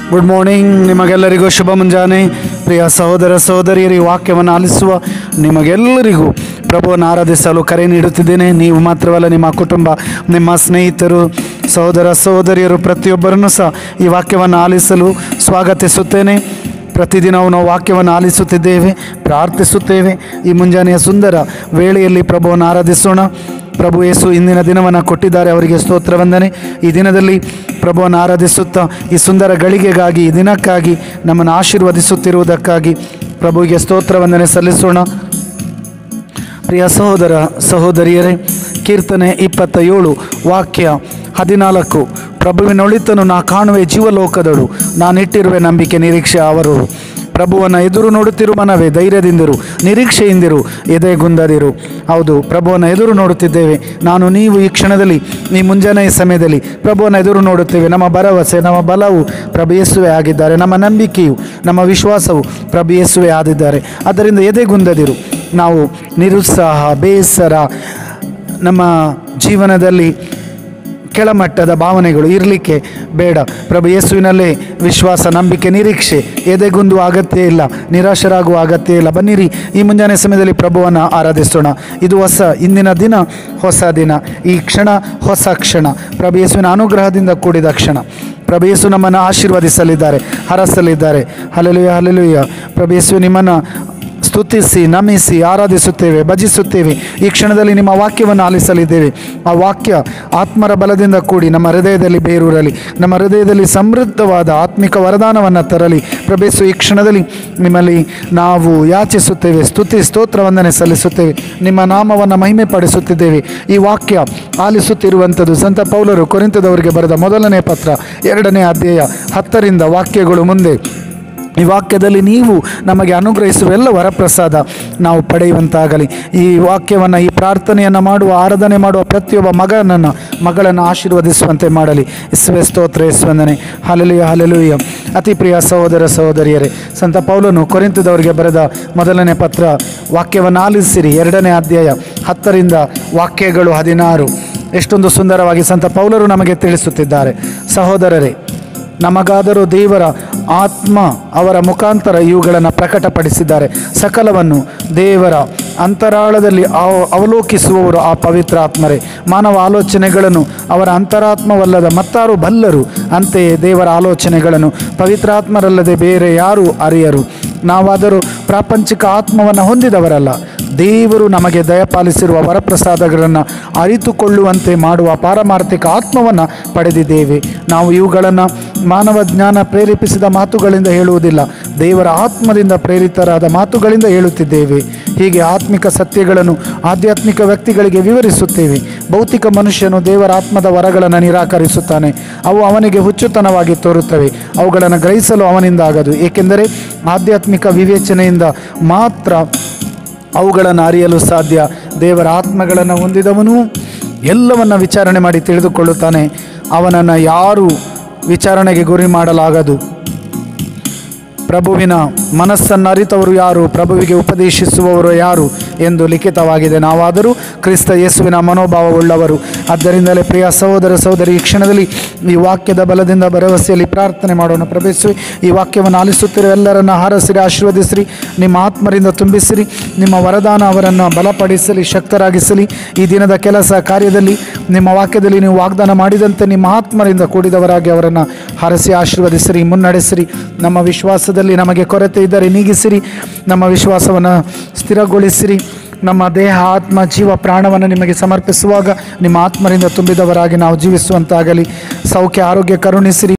good morning ನಿಮಗೆಲ್ಲರಿಗೂ ಶುಭ ಮುಂಜಾನೆ ಪ್ರಿಯ ಸಹೋದರ ಸಹೋದರಿಯರು ಈ ವಾಕ್ಯವನ್ನು ಆಲಿಸುವ ನಿಮಗೆಲ್ಲರಿಗೂ ಪ್ರಭುವನ್ನು ಆರಾಧಿಸಲು ಕರೆ ನೀಡುತ್ತಿದ್ದೇನೆ ನೀವು ಮಾತ್ರವಲ್ಲ ನಿಮ್ಮ ಕುಟುಂಬ ನಿಮ್ಮ ಸ್ನೇಹಿತರು ಸಹೋದರ ಸಹೋದರಿಯರು ಪ್ರತಿಯೊಬ್ಬರನ್ನು ಸಹ ಈ ವಾಕ್ಯವನ್ನು ಆಲಿಸಲು ಸ್ವಾಗತಿಸುತ್ತೇನೆ ಪ್ರತಿದಿನವೂ ನಾವು ವಾಕ್ಯವನ್ನು ಆಲಿಸುತ್ತಿದ್ದೇವೆ ಪ್ರಾರ್ಥಿಸುತ್ತೇವೆ ಈ ಮುಂಜಾನೆಯ ಸುಂದರ ವೇಳೆಯಲ್ಲಿ ಪ್ರಭುವನ್ನು ಆರಾಧಿಸೋಣ ಪ್ರಭು ಯೇಸು ಇಂದಿನ ದಿನವನ್ನು ಕೊಟ್ಟಿದ್ದಾರೆ ಅವರಿಗೆ ಸ್ತೋತ್ರ ವಂದನೆ ಈ ದಿನದಲ್ಲಿ ಪ್ರಭುವನ್ನು ಆರಾಧಿಸುತ್ತಾ ಈ ಸುಂದರ ಗಳಿಗೆಗಾಗಿ ಈ ದಿನಕ್ಕಾಗಿ ನಮ್ಮನ್ನು ಆಶೀರ್ವದಿಸುತ್ತಿರುವುದಕ್ಕಾಗಿ ಪ್ರಭುವಿಗೆ ಸ್ತೋತ್ರ ವಂದನೆ ಸಲ್ಲಿಸೋಣ ಪ್ರಿಯ ಸಹೋದರ ಸಹೋದರಿಯರೇ ಕೀರ್ತನೆ ಇಪ್ಪತ್ತ ಏಳು ವಾಕ್ಯ ಹದಿನಾಲ್ಕು ಪ್ರಭುವಿನೊಳಿತನು ನಾ ಕಾಣುವೆ ಜೀವಲೋಕದಳು ನಾನಿಟ್ಟಿರುವೆ ನಂಬಿಕೆ ನಿರೀಕ್ಷೆ ಅವರು ಪ್ರಭುವನ್ನು ಎದುರು ನೋಡುತ್ತಿರು ಮನವೇ ಧೈರ್ಯದಿಂದಿರು ನಿರೀಕ್ಷೆಯಿಂದಿರು ಎದೆಗುಂದದಿರು ಹೌದು ಪ್ರಭುವನ್ನು ಎದುರು ನೋಡುತ್ತಿದ್ದೇವೆ ನಾನು ನೀವು ಈ ಕ್ಷಣದಲ್ಲಿ ಈ ಮುಂಜಾನೆಯ ಸಮಯದಲ್ಲಿ ಪ್ರಭುವನ್ನು ಎದುರು ನೋಡುತ್ತೇವೆ ನಮ್ಮ ಭರವಸೆ ನಮ್ಮ ಬಲವು ಪ್ರಭು ಯೇಸುವೆ ಆಗಿದ್ದಾರೆ ನಮ್ಮ ನಂಬಿಕೆಯು ನಮ್ಮ ವಿಶ್ವಾಸವು ಪ್ರಭು ಯೇಸುವೆ ಆಗಿದ್ದಾರೆ ಆದ್ದರಿಂದ ಎದೆಗುಂದದಿರು ನಾವು ನಿರುತ್ಸಾಹ ಬೇಸರ ನಮ್ಮ ಜೀವನದಲ್ಲಿ ಕೆಳಮಟ್ಟದ ಭಾವನೆಗಳು ಇರಲಿಕ್ಕೆ ಬೇಡ ಪ್ರಭು ಯೇಸುವಿನಲ್ಲೇ ವಿಶ್ವಾಸ ನಂಬಿಕೆ ನಿರೀಕ್ಷೆ ಎದೆಗುಂದುವ ಅಗತ್ಯ ಇಲ್ಲ ನಿರಾಶರಾಗುವ ಅಗತ್ಯ ಇಲ್ಲ ಬನ್ನಿರಿ ಈ ಮುಂಜಾನೆ ಸಮಯದಲ್ಲಿ ಪ್ರಭುವನ್ನು ಆರಾಧಿಸೋಣ ಇದು ಹೊಸ ಇಂದಿನ ದಿನ ಹೊಸ ದಿನ ಈ ಕ್ಷಣ ಹೊಸ ಕ್ಷಣ ಪ್ರಭು ಯೇಸುವಿನ ಅನುಗ್ರಹದಿಂದ ಕೂಡಿದ ಕ್ಷಣ ಪ್ರಭು ಯೇಸು ನಮ್ಮನ್ನು ಆಶೀರ್ವದಿಸಲಿದ್ದಾರೆ ಹರಸಲಿದ್ದಾರೆ ಹಲಲುಯ ಹಲಲುಯ ಪ್ರಭು ಯೇಸು ನಿಮ್ಮನ್ನು ಸ್ತುತಿಸಿ ನಮಿಸಿ ಆರಾಧಿಸುತ್ತೇವೆ ಭಜಿಸುತ್ತೇವೆ ಈ ಕ್ಷಣದಲ್ಲಿ ನಿಮ್ಮ ವಾಕ್ಯವನ್ನು ಆಲಿಸಲಿದ್ದೇವೆ ಆ ವಾಕ್ಯ ಆತ್ಮರ ಬಲದಿಂದ ಕೂಡಿ ನಮ್ಮ ಹೃದಯದಲ್ಲಿ ಬೇರೂರಲಿ ನಮ್ಮ ಹೃದಯದಲ್ಲಿ ಸಮೃದ್ಧವಾದ ಆತ್ಮಿಕ ವರದಾನವನ್ನು ತರಲಿ ಪ್ರಭೇಸು ಈ ಕ್ಷಣದಲ್ಲಿ ನಿಮ್ಮಲ್ಲಿ ನಾವು ಯಾಚಿಸುತ್ತೇವೆ ಸ್ತುತಿ ಸ್ತೋತ್ರ ವಂದನೆ ಸಲ್ಲಿಸುತ್ತೇವೆ ನಿಮ್ಮ ನಾಮವನ್ನು ಮಹಿಮೆ ಪಡಿಸುತ್ತಿದ್ದೇವೆ ಈ ವಾಕ್ಯ ಆಲಿಸುತ್ತಿರುವಂಥದ್ದು ಸಂತ ಪೌಲರು ಕೊರಿಂತದವರಿಗೆ ಬರೆದ ಮೊದಲನೇ ಪತ್ರ ಎರಡನೇ ಅಧ್ಯಾಯ ಹತ್ತರಿಂದ ವಾಕ್ಯಗಳು ಮುಂದೆ ಈ ವಾಕ್ಯದಲ್ಲಿ ನೀವು ನಮಗೆ ಅನುಗ್ರಹಿಸುವ ಎಲ್ಲ ವರಪ್ರಸಾದ ನಾವು ಪಡೆಯುವಂತಾಗಲಿ ಈ ವಾಕ್ಯವನ್ನು ಈ ಪ್ರಾರ್ಥನೆಯನ್ನು ಮಾಡುವ ಆರಾಧನೆ ಮಾಡುವ ಪ್ರತಿಯೊಬ್ಬ ಮಗನನ್ನು ಮಗಳನ್ನು ಆಶೀರ್ವದಿಸುವಂತೆ ಮಾಡಲಿ ಇಸುವೆ ಸ್ತೋತ್ರ ಯಸ್ವಂದನೆ ಹಲಲುಯ ಹಲಲುಯ ಅತಿ ಪ್ರಿಯ ಸಹೋದರ ಸಹೋದರಿಯರೇ ಸಂತ ಪೌಲನು ಕೊರಿಂತದವರಿಗೆ ಬರೆದ ಮೊದಲನೇ ಪತ್ರ ವಾಕ್ಯವನ್ನು ಆಲಿಸಿರಿ ಎರಡನೇ ಅಧ್ಯಾಯ ಹತ್ತರಿಂದ ವಾಕ್ಯಗಳು ಹದಿನಾರು ಎಷ್ಟೊಂದು ಸುಂದರವಾಗಿ ಸಂತ ಪೌಲರು ನಮಗೆ ತಿಳಿಸುತ್ತಿದ್ದಾರೆ ಸಹೋದರರೇ ನಮಗಾದರೂ ದೇವರ ಆತ್ಮ ಅವರ ಮುಖಾಂತರ ಇವುಗಳನ್ನು ಪ್ರಕಟಪಡಿಸಿದ್ದಾರೆ ಸಕಲವನ್ನು ದೇವರ ಅಂತರಾಳದಲ್ಲಿ ಅವ ಅವಲೋಕಿಸುವವರು ಆ ಪವಿತ್ರ ಆತ್ಮರೇ ಮಾನವ ಆಲೋಚನೆಗಳನ್ನು ಅವರ ಅಂತರಾತ್ಮವಲ್ಲದ ಮತ್ತಾರು ಬಲ್ಲರು ಅಂತೆಯೇ ದೇವರ ಆಲೋಚನೆಗಳನ್ನು ಪವಿತ್ರಾತ್ಮರಲ್ಲದೆ ಬೇರೆ ಯಾರೂ ಅರಿಯರು ನಾವಾದರೂ ಪ್ರಾಪಂಚಿಕ ಆತ್ಮವನ್ನು ಹೊಂದಿದವರಲ್ಲ ದೇವರು ನಮಗೆ ದಯಪಾಲಿಸಿರುವ ವರಪ್ರಸಾದಗಳನ್ನು ಅರಿತುಕೊಳ್ಳುವಂತೆ ಮಾಡುವ ಪಾರಮಾರ್ಥಿಕ ಆತ್ಮವನ್ನು ಪಡೆದಿದ್ದೇವೆ ನಾವು ಇವುಗಳನ್ನು ಮಾನವ ಜ್ಞಾನ ಪ್ರೇರೇಪಿಸಿದ ಮಾತುಗಳಿಂದ ಹೇಳುವುದಿಲ್ಲ ದೇವರ ಆತ್ಮದಿಂದ ಪ್ರೇರಿತರಾದ ಮಾತುಗಳಿಂದ ಹೇಳುತ್ತಿದ್ದೇವೆ ಹೀಗೆ ಆತ್ಮಿಕ ಸತ್ಯಗಳನ್ನು ಆಧ್ಯಾತ್ಮಿಕ ವ್ಯಕ್ತಿಗಳಿಗೆ ವಿವರಿಸುತ್ತೇವೆ ಭೌತಿಕ ಮನುಷ್ಯನು ದೇವರ ಆತ್ಮದ ವರಗಳನ್ನು ನಿರಾಕರಿಸುತ್ತಾನೆ ಅವು ಅವನಿಗೆ ಹುಚ್ಚುತನವಾಗಿ ತೋರುತ್ತವೆ ಅವುಗಳನ್ನು ಗ್ರಹಿಸಲು ಅವನಿಂದ ಆಗದು ಏಕೆಂದರೆ ಆಧ್ಯಾತ್ಮಿಕ ವಿವೇಚನೆಯಿಂದ ಮಾತ್ರ ಅವುಗಳನ್ನು ಅರಿಯಲು ಸಾಧ್ಯ ದೇವರ ಆತ್ಮಗಳನ್ನು ಹೊಂದಿದವನು ಎಲ್ಲವನ್ನ ವಿಚಾರಣೆ ಮಾಡಿ ತಿಳಿದುಕೊಳ್ಳುತ್ತಾನೆ ಅವನನ್ನು ಯಾರು ವಿಚಾರಣೆಗೆ ಗುರಿ ಮಾಡಲಾಗದು ಪ್ರಭುವಿನ ಮನಸ್ಸನ್ನು ಅರಿತವರು ಯಾರು ಪ್ರಭುವಿಗೆ ಉಪದೇಶಿಸುವವರು ಯಾರು ಎಂದು ಲಿಖಿತವಾಗಿದೆ ನಾವಾದರೂ ಕ್ರಿಸ್ತ ಯೇಸುವಿನ ಮನೋಭಾವವುಳ್ಳವರು ಆದ್ದರಿಂದಲೇ ಪ್ರಿಯ ಸಹೋದರ ಸಹೋದರಿ ಈ ಕ್ಷಣದಲ್ಲಿ ಈ ವಾಕ್ಯದ ಬಲದಿಂದ ಭರವಸೆಯಲ್ಲಿ ಪ್ರಾರ್ಥನೆ ಮಾಡೋಣ ಪ್ರವೇಶಿಸಿ ಈ ವಾಕ್ಯವನ್ನು ಆಲಿಸುತ್ತಿರುವ ಎಲ್ಲರನ್ನು ಹಾರಸಿರಿ ಆಶೀರ್ವದಿಸಿರಿ ನಿಮ್ಮ ಆತ್ಮರಿಂದ ತುಂಬಿಸಿರಿ ನಿಮ್ಮ ವರದಾನ ಅವರನ್ನು ಬಲಪಡಿಸಲಿ ಶಕ್ತರಾಗಿಸಲಿ ಈ ದಿನದ ಕೆಲಸ ಕಾರ್ಯದಲ್ಲಿ ನಿಮ್ಮ ವಾಕ್ಯದಲ್ಲಿ ನೀವು ವಾಗ್ದಾನ ಮಾಡಿದಂತೆ ನಿಮ್ಮ ಆತ್ಮರಿಂದ ಕೂಡಿದವರಾಗಿ ಅವರನ್ನು ಹರಸಿ ಆಶೀರ್ವದಿಸಿರಿ ಮುನ್ನಡೆಸಿರಿ ನಮ್ಮ ವಿಶ್ವಾಸದಲ್ಲಿ ನಮಗೆ ಕೊರತೆ ಇದ್ದರೆ ನೀಗಿಸಿರಿ ನಮ್ಮ ವಿಶ್ವಾಸವನ್ನು ಸ್ಥಿರಗೊಳಿಸಿರಿ ನಮ್ಮ ದೇಹ ಆತ್ಮ ಜೀವ ಪ್ರಾಣವನ್ನು ನಿಮಗೆ ಸಮರ್ಪಿಸುವಾಗ ನಿಮ್ಮ ಆತ್ಮರಿಂದ ತುಂಬಿದವರಾಗಿ ನಾವು ಜೀವಿಸುವಂತಾಗಲಿ ಸೌಖ್ಯ ಆರೋಗ್ಯ ಕರುಣಿಸಿರಿ